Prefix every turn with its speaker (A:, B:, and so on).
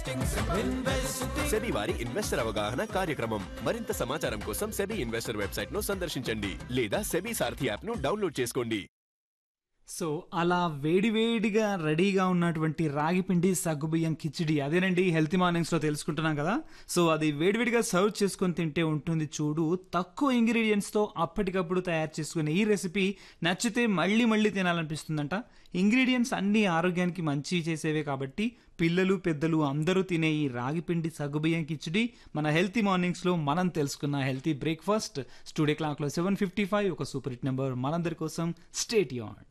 A: SEBI వారి investor అవగాహన కార్యక్రమం మరింత సమాచారం కోసం సెబీ ఇన్వెస్టర్ వెబ్సైట్ ను సందర్శించండి లేదా సెబీ సారథి యాప్ ను డౌన్లోడ్ చేసుకోండి
B: సో అలా వేడివేడిగా రెడీగా ఉన్నటువంటి రాగి పిండి సగ్గుబియ్యం కిచిడి అదేనండి హెల్తీ మార్నింగ్స్లో తెలుసుకుంటున్నాం కదా సో అది వేడివేడిగా సర్వ్ చేసుకొని తింటే ఉంటుంది చూడు తక్కువ ఇంగ్రీడియంట్స్తో అప్పటికప్పుడు తయారు చేసుకునే ఈ రెసిపీ నచ్చితే మళ్ళీ మళ్ళీ తినాలనిపిస్తుందంట ఇంగ్రీడియంట్స్ అన్ని ఆరోగ్యానికి మంచి చేసేవే కాబట్టి పిల్లలు పెద్దలు అందరూ తినే ఈ రాగి పిండి సగ్గుబియ్యం కిచిడి మన హెల్తీ మార్నింగ్స్లో మనం తెలుసుకున్న హెల్తీ బ్రేక్ఫాస్ట్ స్టూడియో క్లాక్లో సెవెన్ ఫిఫ్టీ ఫైవ్ ఒక సూపర్ హిట్ నెంబర్ మనందరి కోసం స్టేట్ యాన్